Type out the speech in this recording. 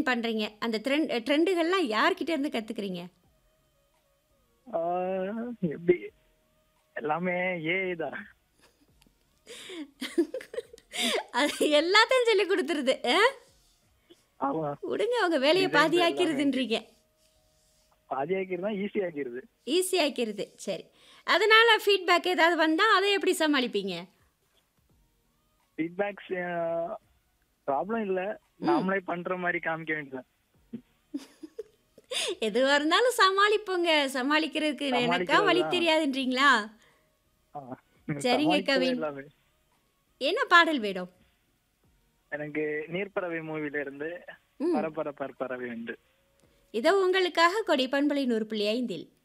Design பண்றீங்க அந்த trend ட்ரெண்டுகள்லாம் யார்கிட்ட இருந்து கத்துக்கிறீங்க ஆஹ், எப்படி எல்லாமே ஏஐ தான் அது எல்லாத்தையும் சொல்லி கொடுத்துருது ஆ? ஆமா விடுங்க உங்க வேலையை Design பாதி எல்லாமே. ஆக்கிருதுன்றீங்க பாதி ஆக்கிருந்தா ஈஸி ஆக்கிருது ஈஸி ஆக்கிருது சரி அதனால ஃபீட்பேக் ஏதாவது வந்தா அதை எப்படி சமாளிப்பீங்க ஃபீட்பேக்ஸ் ப்ராப்ளம் இல்ல நாமளே பண்ற மாதிரி காமிக்க வேண்டியது எதுவா இருந்தாலும் சமாளிப்போங்க சமாளிக்கிறதுக்கு எனக்கா சமாளிக்கிறது வழி தான். தெரியாதுன்றீங்களா சரிங்க, கவின். எல்லாமே என்ன பாடல் வேணும் எனக்கு நீர்ப்பறவை மூவில இருந்து ம். பரபர பரப்பறவை உண்டு இதோ உங்களுக்காக கொடை பண்பலை நூறு புள்ளி ஐந்தில்